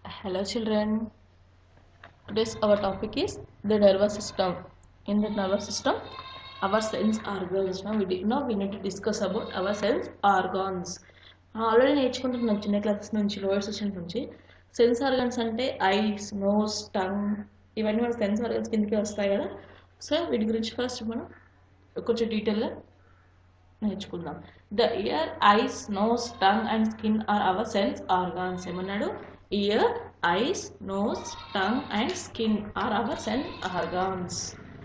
Hello children. Today's our topic is the nervous system. In the nervous system, our sense organs. Now we did, now we need to discuss about our sense organs. Already నేర్చుకుంటున్నాం చిన్న classes నుంచి lower session నుంచి sense organs అంటే eyes nose tongue ఇవన్నీ మన sense organs కిందకి వస్తాయి కదా సో వీటి గురించి ఫస్ట్ మనం కొంచెం డీటెయిల్గా నేర్చుకుందాం the ear eyes nose tongue and skin are our sense organs ఏమన్నాడు ear eyes nose tongue and skin are our sense organs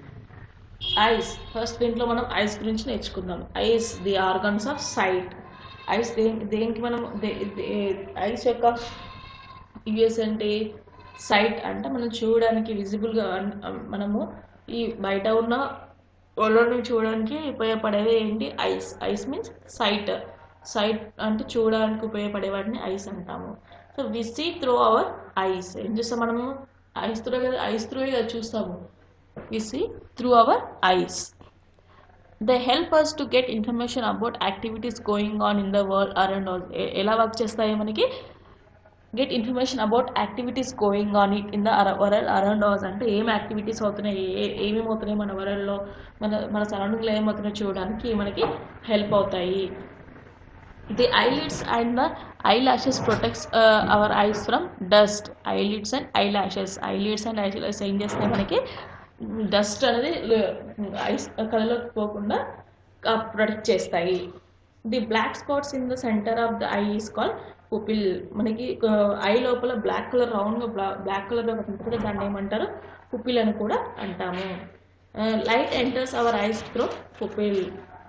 eyes first దీంట్లో మనం ఐస్ గురించి నేర్చుకుందాం eyes the organs of sight eyes they దేనికి మనం ice యొక్క US అంటే site అంటే మనం చూడడానికి విజిబుల్గా మనము ఈ బయట ఉన్న వరల్డ్ని చూడడానికి ఉపయోగపడేది ఏంటి eyes eyes means sight sight అంటే చూడడానికి ఉపయోగపడే వాటిని ఐస్ అంటాము so we see through our eyes ఏం చూస్తాం మనము ఐస్ త్రూ కదా ఐస్ త్రూ కదా చూస్తాము we see through our eyes they help us to get information about activities going on in the world around ఎలా వర్క్ చేస్తాయి మనకి get information about activities going on it in the world around ours అంటే ఏం activities అవుతున్నాయి ఏ ఏమేమి అవుతున్నాయి మన వరల్డ్లో మన మన సరౌండింగ్లో ఏమవుతున్నాయో చూడడానికి మనకి హెల్ప్ అవుతాయి the eyelids and the eyelashes protects our eyes from dust eyelids and eyelashes eyelids and eyelashes ఏం చేస్తాయి మనకి డస్ట్ అనేది ఐస్ కళ్ళలోకి పోకుండా ప్రొటెక్ట్ చేస్తాయి the black spots in the centre of the eye is call pupil మనకి eye లోపల black colour రౌండ్గా బ్లా బ్లాక్ కలర్లో ఉంటుంది దాన్ని ఏమంటారు పుపిల్ అని కూడా అంటాము light enters our eyes through pupil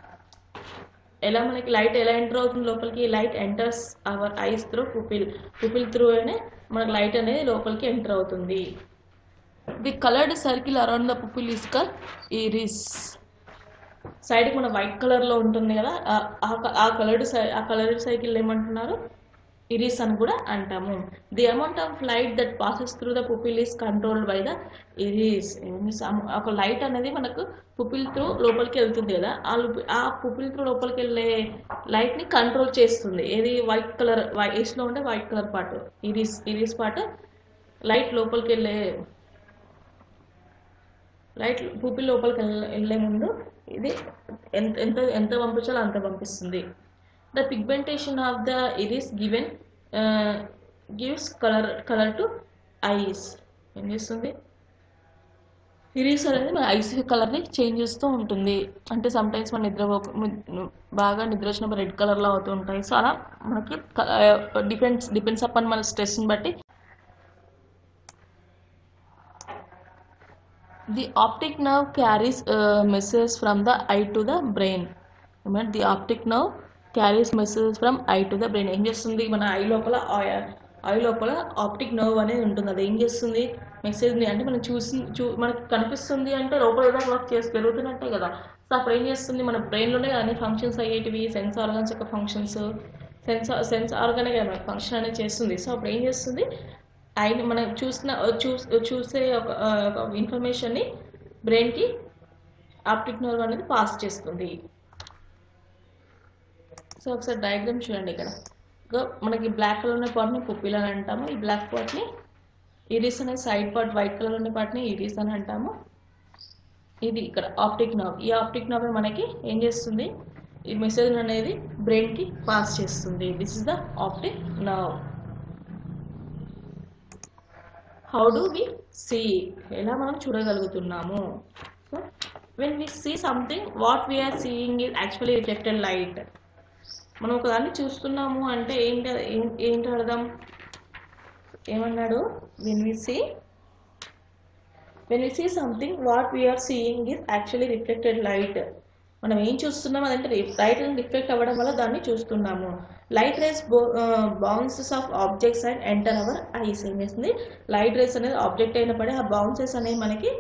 ఎలా మనకి లైట్ ఎలా ఎంటర్ అవుతుంది లోపలికి light enters our eyes through pupil pupil through అనే మనకి లైట్ అనేది లోపలికి ఎంటర్ అవుతుంది the coloured circle around the pupil is call iris సైడ్కి మన వైట్ కలర్లో ఉంటుంది కదా ఆ కలర్డ్ ఆ కలర్డ్ సైకిల్ ఏమంటున్నారు ఇరిస్ అని కూడా అంటాము the amount of light that passes through the pupil is controlled by the iris ఒక లైట్ అనేది మనకు పుపిల్ త్రూ లోపలికి వెళ్తుంది కదా ఆ ఆ పుపిల్ త్రూ లోపలికి వెళ్ళే లైట్ని కంట్రోల్ చేస్తుంది ఏది వైట్ కలర్ ఏస్లో ఉండే white colour part iris iris part light లోపలికి వెళ్ళే లైట్ పుపిల్ లోపలికి వెళ్ళే ముందు ఇది ఎంత ఎంత ఎంత పంపించాలో అంత పంపిస్తుంది the pigmentation of the iris given gives colour colour to eyes ఏం చేస్తుంది ఇరిస్ అనేది మన ఐస్ కలర్ని చేంజ్ చేస్తూ ఉంటుంది అంటే సమ్టైమ్స్ మన నిద్ర బాగా నిద్ర వచ్చినప్పుడు రెడ్ కలర్లో అవుతూ ఉంటాయి సో అలా మనకి డిపెండ్స్ డిపెండ్స్ అపాన్ మన స్ట్రెస్ని బట్టి the optic nerve carries uh, messages from the eye to the brain remember the optic nerve carries messages from eye to the brain ఏం చేస్తుంది మన ఐ లోపల ఐ లోపల ఆప్టిక్ నర్వ్ అనేది ఉంటుంది అది ఏం చేస్తుంది మెసేజ్ని అంటే మనం చూసి చూ మనకి కనిపిస్తుంది అంటే లోపల ఏదో వర్క్ చేసి పెరుగుతున్నట్టే కదా సో అప్పుడు ఏం చేస్తుంది మన బ్రెయిన్లోనే అన్ని ఫంక్షన్స్ అయ్యేటివి సెన్స్ ఆర్గన్స్ యొక్క ఫంక్షన్స్ సెన్స్ సెన్స్ ఆర్గానే కదా మనకి ఫంక్షన్ అనేది చేస్తుంది సో అప్పుడు ఏం చేస్తుంది ఐని మనం చూసిన చూ చూసే ఒక ఒక ఇన్ఫర్మేషన్ని బ్రెయిన్కి ఆప్టిక్ నర్వ్ అనేది పాస్ చేస్తుంది సో ఒకసారి డయాగ్రామ్ చూడండి ఇక్కడ మనకి బ్లాక్ కలర్ ఉన్న పార్ట్ని పుప్పిల్ అని అంటాము ఈ బ్లాక్ పార్ట్ని ఇరీస్ అనే సైడ్ పార్ట్ వైట్ కలర్ ఉన్న పార్ట్ని ఇరీస్ అని అంటాము ఇది ఇక్కడ ఆప్టిక్ నర్వ్ ఈ ఆప్టిక్ నర్వ్ మనకి ఏం చేస్తుంది ఈ మెసేజ్ అనేది బ్రెయిన్కి పాస్ చేస్తుంది this is the optic nerve how do we see ఎలా మనం చూడగలుగుతున్నాము so when we see something what we are seeing is actually reflected light మనం ఒకదాన్ని చూస్తున్నాము అంటే ఏంటి ఏంటి అర్థం ఏమన్నాడు when we see when we see something what we are seeing is actually reflected light మనం ఏం చూస్తున్నాం అదంటే లైట్ రిఫ్లెక్ట్ అవ్వడం వల్ల దాన్ని చూస్తున్నాము light rays bounces off objects and enter our eyes ఏం చేస్తుంది లైట్ రేస్ అనేది ఆబ్జెక్ట్ అయినప్పుడే ఆ బౌన్సెస్ అనేవి మనకి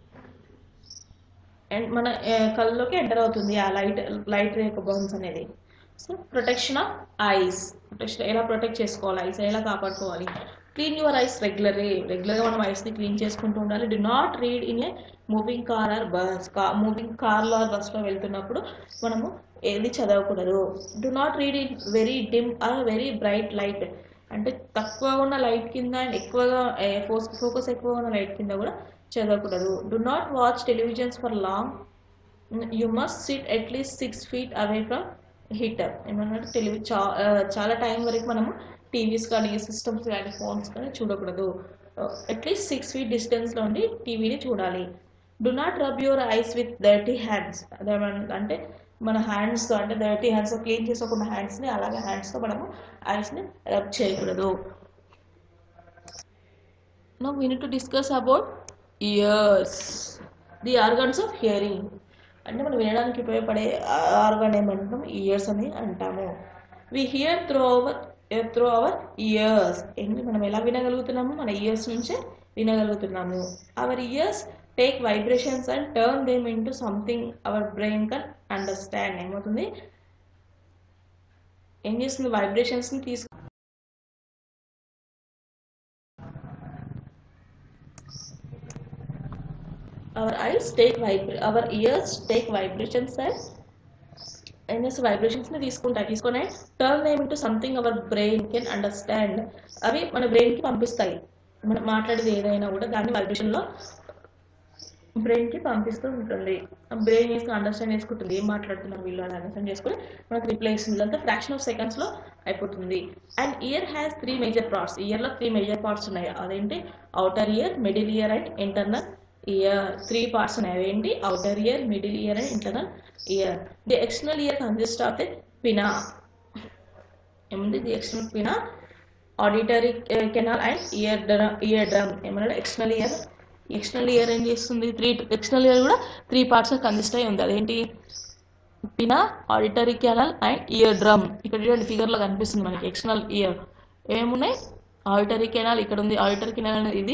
మన కళ్ళలోకి ఎంటర్ అవుతుంది ఆ లైట్ లైట్ రే యొక్క బౌన్స్ అనేది so protection of eyes protection ఎలా ప్రొటెక్ట్ చేసుకోవాలి ఐస్ ఎలా కాపాడుకోవాలి క్లీన్ యువర్ ఐస్ రెగ్యులర్లీ రెగ్యులర్గా మనం ఐస్ని క్లీన్ చేసుకుంటూ ఉండాలి do not read in a moving car or bus కా మూవింగ్ కార్లో ఆర్ బస్లో వెళ్తున్నప్పుడు మనము ఏది చదవకూడదు do not read in very dim or very bright light అంటే తక్కువ ఉన్న లైట్ కింద అండ్ ఎక్కువగా ఫోకస్ ఎక్కువ ఉన్న లైట్ కింద కూడా చదవకూడదు do not watch televisions for long you must sit at least six feet away from heater ఏమన్నట్టు టెలివి చా ఆ, చాలా టైం వరకు మనము టీవీస్ కానీ సిస్టమ్స్ కానీ ఫోన్స్ కానీ చూడకూడదు అట్లీస్ట్ సిక్స్ ఫీట్ డిస్టెన్స్లో ఉండి టీవీని చూడాలి do not rub your eyes with dirty hands అంటే మన హ్యాండ్స్తో అంటే డర్టీ హ్యాండ్స్ క్లీన్ చేసుకోకుండా హ్యాండ్స్ని అలాగే హ్యాండ్స్తో మనము ఐస్ని రబ్ చేయకూడదు Now we need to discuss about ears. The organs of hearing. అంటే మనం వినడానికి ఉపయోగపడే ఆర్గాన్ ఏమంటాం ఇయర్స్ అని అంటాము we hear through our through our ears ఏంటి మనం ఎలా వినగలుగుతున్నాము మన ఇయర్స్ నుంచే వినగలుగుతున్నాము our ears take vibrations and turn them into something our brain can understand ఏమవుతుంది ఏం చేస్తుంది వైబ్రేషన్స్ని తీసుకు our eyes take vibra our ears take vibrations and ఏం చేస్తే వైబ్రేషన్స్ని తీసుకుంటాయి తీసుకొని turn them into something our brain can understand అవి మన బ్రెయిన్కి పంపిస్తాయి మనం మాట్లాడేది ఏదైనా కూడా దాన్ని వైబ్రేషన్లో బ్రెయిన్కి పంపిస్తూ ఉంటుంది బ్రెయిన్ వేసుకుని అండర్స్టాండ్ చేసుకుంటుంది ఏం మాట్లాడుతున్నారు వీళ్ళు అని అండర్స్టాండ్ చేసుకుని మనకు రిప్లై ఇస్తుంది అంతా ఫ్రాక్షన్ ఆఫ్ సెకండ్స్లో అయిపోతుంది and ear has three major parts ఇయర్లో త్రీ మేజర్ పార్ట్స్ ఉన్నాయి అదేంటి outer ear middle ear and internal ear three parts ఉన్నాయి అవేంటి outer ear middle ear and internal ear the external ear consist of the pinna ఏముంది the external pinna auditory canal and ear eardrum ఏమన్నాడు external ear external ear ఏం చేస్తుంది three external ear కూడా three parts consist అయి ఉంది అదేంటి pinna auditory canal and eardrum ఇక్కడ చూడండి ఫిగర్లో కనిపిస్తుంది మనకి ఎక్స్టర్నల్ ఇయర్ ఏమున్నాయి ఆడిటరీ కెనాల్ ఇక్కడ ఉంది ఆడిటరీ కెనాల్ అనేది ఇది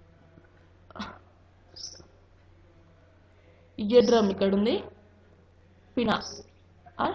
ఇయర్ డ్రమ్ ఇక్కడ ఉంది pinna or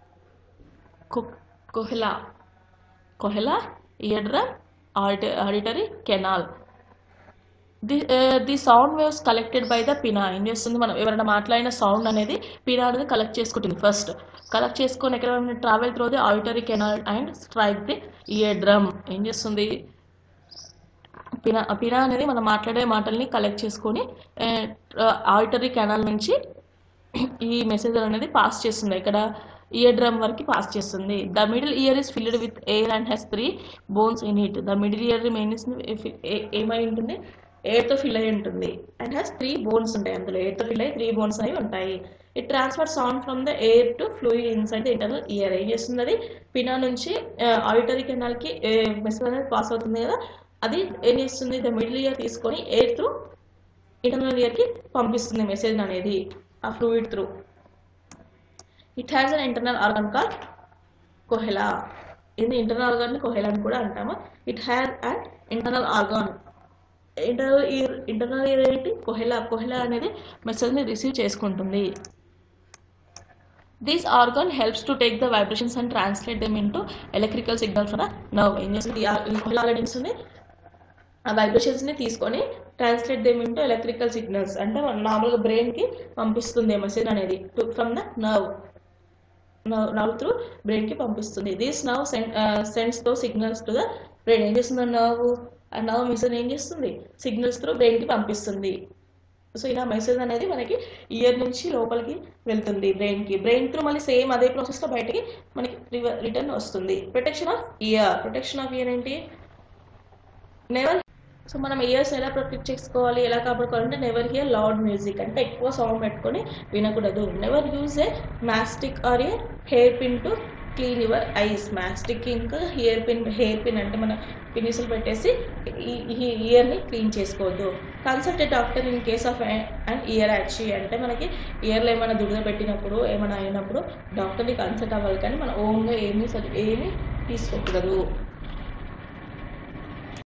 cochlea cochlea eardrum auditory canal the the sound waves collected by the pinna ఏం చేస్తుంది మనం ఎవరైనా మాట్లాడిన సౌండ్ అనేది పినా అనేది కలెక్ట్ చేసుకుంటుంది ఫస్ట్ కలెక్ట్ చేసుకొని ఎక్కడ travel through the auditory canal and strike the eardrum ఏం చేస్తుంది పినా పినా అనేది మనం మాట్లాడే మాటల్ని కలెక్ట్ చేసుకొని ఆడిటరీ కెనాల్ నుంచి ఈ మెసేజ్ అనేది పాస్ చేస్తుంది ఇక్కడ ఇయర్ డ్రమ్ వరకు పాస్ చేస్తుంది the middle ear is filled with air and has three bones in it the middle ear mains ఏమై ఉంటుంది ఎయిర్తో ఫిల్ అయి ఉంటుంది అండ్ హ్యాస్ త్రీ బోన్స్ ఉంటాయి అందులో ఎయిర్తో ఫిల్ అయ్యి త్రీ బోన్స్ అనేవి ఉంటాయి it transfer sound from the air to fluid inside the internal ear ఏం చేస్తుంది అది పినా నుంచి ఆడిటరీ కెనాల్కి మెసేజ్ అనేది పాస్ అవుతుంది కదా అది ఏం చేస్తుంది ద మిడిల్ ఇయర్ తీసుకొని ఎయిర్ త్రూ ఇంటర్నల్ ఇయర్కి పంపిస్తుంది మెసేజ్ అనేది ఆ fluid through it has an internal organ call cochlea ఇది ఇంటర్నల్ ఆర్గాన్ని కొహెలా అని కూడా అంటాము it has an internal organ internal ear internal ear ఏంటి కొహెలా కొహెలా అనేది మెసేజ్ని రిసీవ్ చేసుకుంటుంది this organ helps to take the vibrations and translate them into electrical signal for nerve ఏం చేస్తుంది కొహెలా ఆర్గాన్ ఇస్తుంది ఆ వైబ్రేషన్స్ని తీసుకొని translate them into electrical signals అంటే నార్మల్గా బ్రెయిన్కి పంపిస్తుంది మెసేజ్ అనేది from the nerve nerve through బ్రెయిన్కి పంపిస్తుంది దీస్ నర్వ్ సెండ్స్ తో సిగ్నల్స్ టు ద బ్రెయిన్ ఏం చేస్తుంది నర్వ్ ఆ నర్వ్ మెసేజ్ ఏం చేస్తుంది సిగ్నల్స్ త్రూ బ్రెయిన్కి పంపిస్తుంది సో ఇలా మెసేజ్ అనేది మనకి ఇయర్ నుంచి లోపలికి వెళ్తుంది బ్రెయిన్కి బ్రెయిన్ త్రూ మళ్ళీ సేమ్ అదే ప్రాసెస్లో బయటికి మనకి రిటర్న్ వస్తుంది protection of ear protection of ear ఏంటి నెవర్ సో మనం ఇయర్స్ ఎలా ప్రొటెక్ట్ చేసుకోవాలి ఎలా కాపాడుకోవాలంటే నెవర్ హియర్ లౌడ్ మ్యూజిక్ అంటే ఎక్కువ సౌండ్ పెట్టుకొని వినకూడదు never use a matchstick or a hairpin to clean your eyes matchstick ఇంకా హెయిర్ పిన్ హెయిర్ పిన్ అంటే మన పినిసులు పెట్టేసి ఈ ఇయర్ని క్లీన్ చేసుకోవద్దు consult doctor in case of and earache అంటే మనకి ఇయర్లో ఏమైనా దురద పెట్టినప్పుడు ఏమైనా అయినప్పుడు డాక్టర్ని కన్సల్ట్ అవ్వాలి కానీ మన ఓన్గా ఏమీ ఏమీ తీసుకోకూడదు